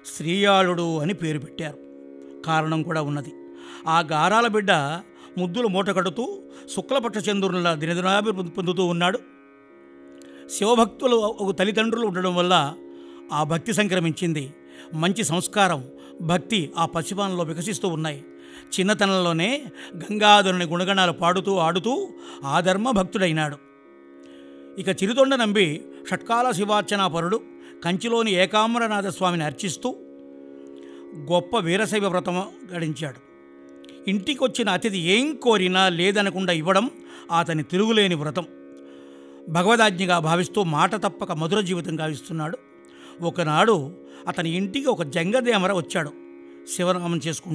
శ్రీయాళుడు అని పేరు పెట్టారు కారణం కూడా ఉన్నది ఆ గారాల బిడ్డ ముద్దులు మూట కడుతూ శుక్లపక్ష చంద్రునిలా దినదినాభివృద్ధి పొందుతూ ఉన్నాడు శివభక్తులు ఒక తల్లిదండ్రులు ఉండడం వల్ల ఆ భక్తి సంక్రమించింది మంచి సంస్కారం భక్తి ఆ పసిపానంలో వికసిస్తూ ఉన్నాయి చిన్నతనంలోనే గంగాధరుని గుణగణాలు పాడుతూ ఆడుతూ ఆ ధర్మ భక్తుడైనాడు ఇక చిరుతొండ నంబి షట్కాల శివార్చనాపరుడు కంచిలోని ఏకాంబరనాథ స్వామిని అర్చిస్తూ గొప్ప వీరశైవ వ్రతం గడించాడు ఇంటికొచ్చిన అతిథి ఏం కోరినా లేదనకుండా ఇవ్వడం అతని తిరుగులేని వ్రతం భగవదాజ్ఞగా భావిస్తూ మాట తప్పక మధుర జీవితం గావిస్తున్నాడు ఒకనాడు అతని ఇంటికి ఒక జంగదేమర వచ్చాడు శివనామం చేసుకుంటూ